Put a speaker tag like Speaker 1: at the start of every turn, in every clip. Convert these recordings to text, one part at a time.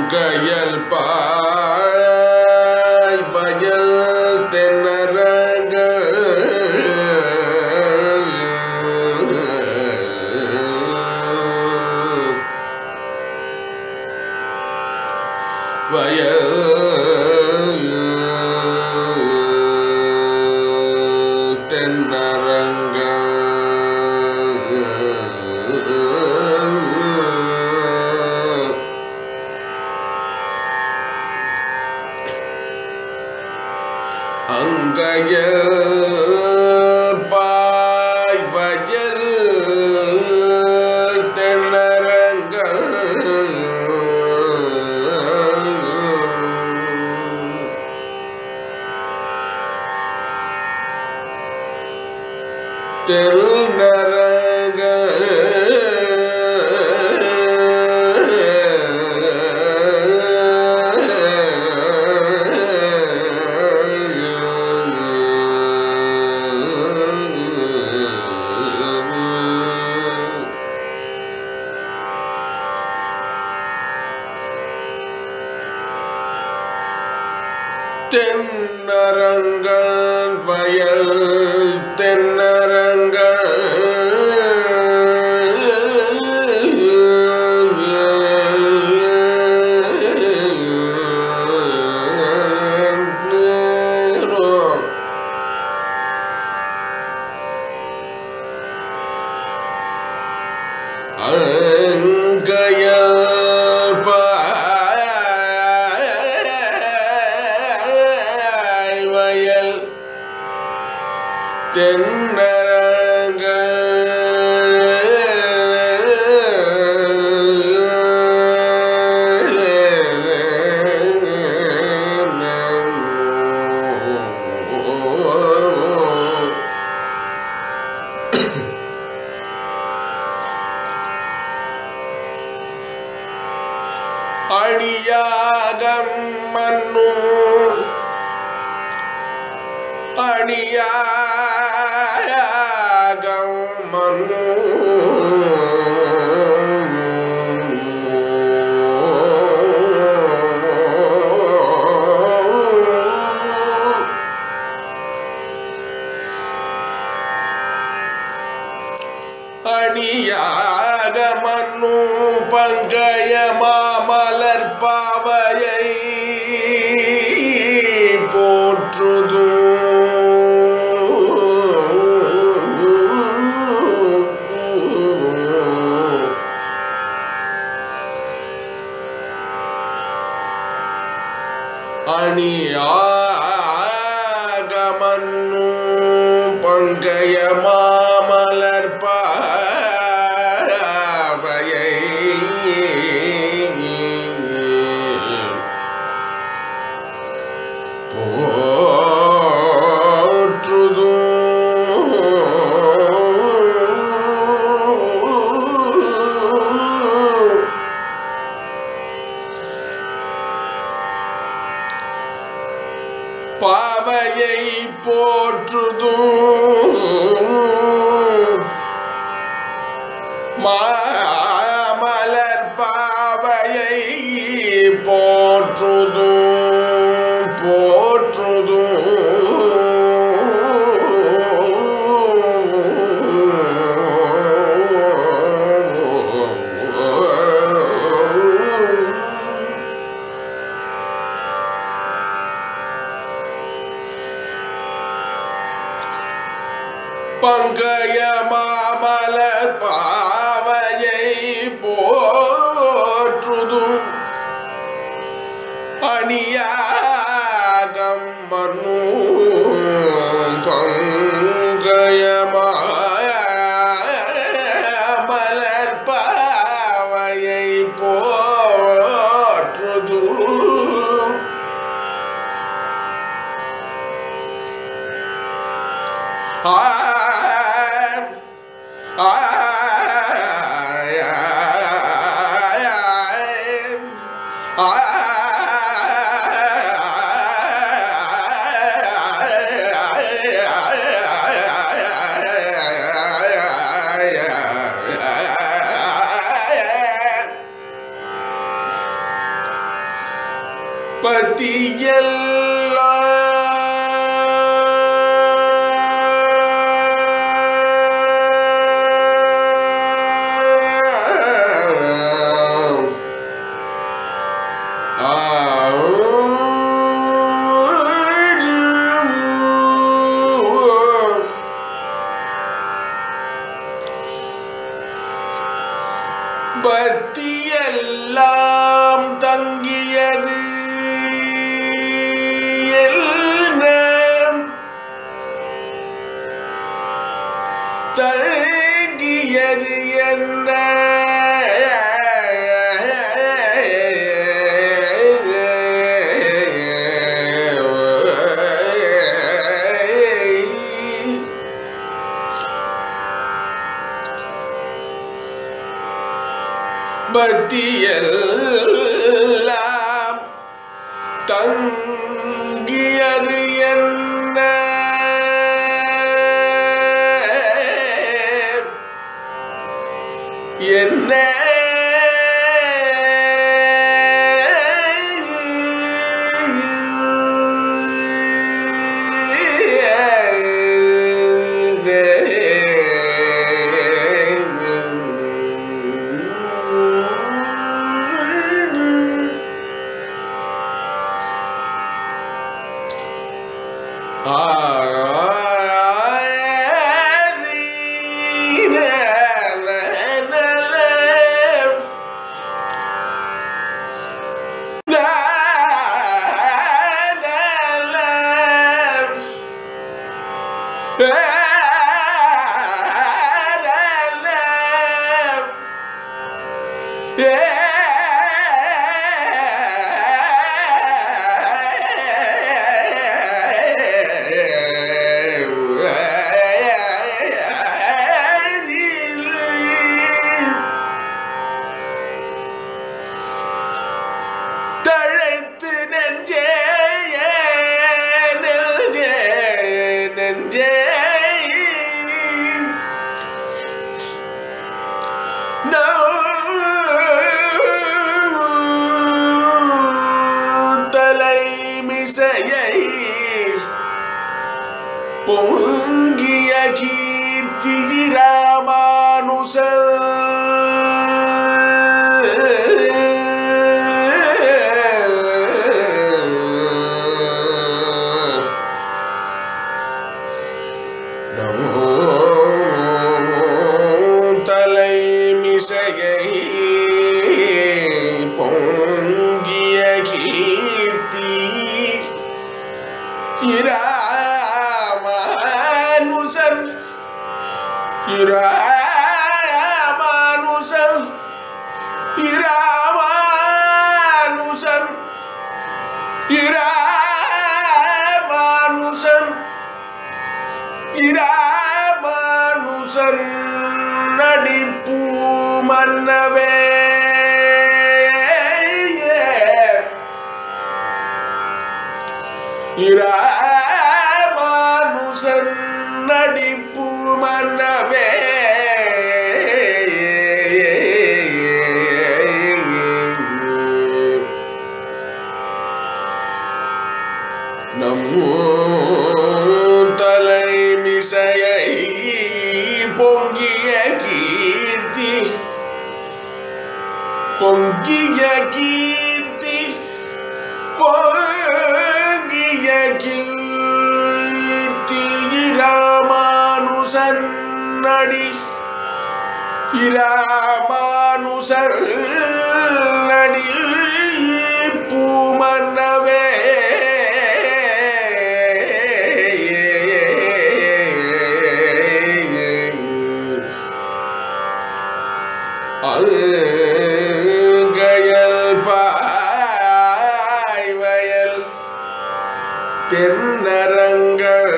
Speaker 1: அங்கயல் பாய் பயல் தென்னரங்க வயல் தென்னரங்க அங்கய பாய் வயல் தென்னரங்க தெருநரங்க தென்னரங்கன் வயல் தென்னரங்க அங்கய பாய் வயல் தென்னரங்க அணியாகம் மன்னு அணியாகம் மன்னு அணியாக மன்னு பங்கய மாமலர் பாவையை போற்றுது அணியாகமன்னு பங்கய மாமலர் பாவையை போற்றுது பாவையை போற்றுதும் மாமலர் பாவையை போற்றுதும் போற்றுதும் பங்கய மாமல பாவையை போற்றுதும் அணியாகம் மனு பங்கய மலர் பாவையை போற்றுதும் பக்தியெல்லாம் பக்தியெல்லாம் தங்கியது என்ன தங்கியது என்ன பக்தியெல்லாம் தங்கியது என்ன என்ன தழைத்து நெஞ்சே நெஞ்சே நெஞ்சே தலை மிசையை பொங்கிய கீர்த்தி ராமானுச நமோ தலை மிசையை பொங்கிய கீர்த்தி இராமானுசன் இராமானுசன் இராமானுசன் இராமானுசன் இராமானுசன் நடிப்பு மன்னவே இராமானுசன் நடிப்பு மன்னவே நம்மோ தலை மிசையை பொங்கிய கீர்த்தி பொங்கிய கீர்த்தி பொங்கிய கீர்த்தி இராமானுசன் நடி இராமானுசன் நடி பூமன்னவே அங்கயல் பாய்வயல் தென்னரங்கள்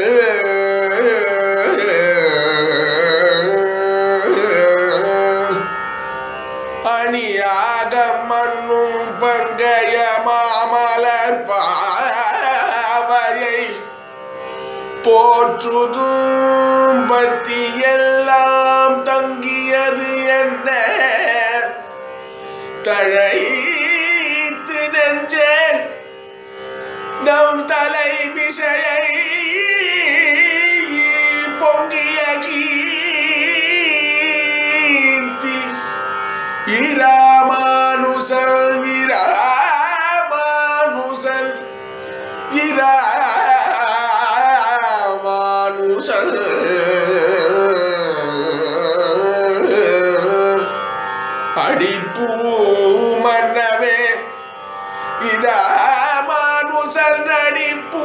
Speaker 1: அணியாக மண்ணும் பங்கய மாமலர் பாவையை போற்றுதும் பத்தி எல்லாம் தங்கியது என்ன தழைத்து நெஞ்சே அதிசயை பொங்கிய கீர்த்தி இராமானுசன் இராமானுசன் இராமானுசன் அடிப்பூ மன்னவே இராமானுசன் அடிப்பூ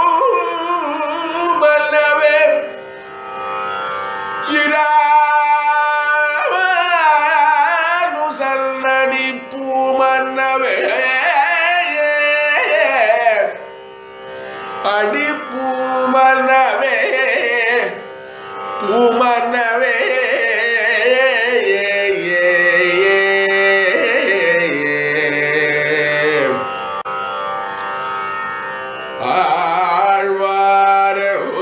Speaker 1: மன்னவே இராமானுசன் அடிப்பூ மன்னவே அடி பூமன்னவே பூமன்னவே ஆழ்வார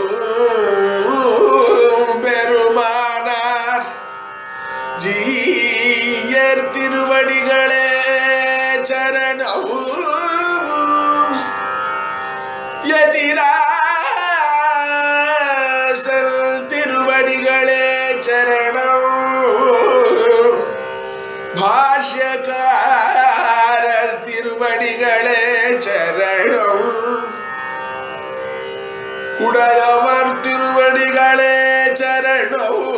Speaker 1: பெருமானார் ஜீயர் திருவடிகளே சரணம் எதிராசல் திருவடிகளே சரணம் பாஷ்யக்காரர் திருவடிகளே சரணம் உடையவர் திருவடிகளே சரணம்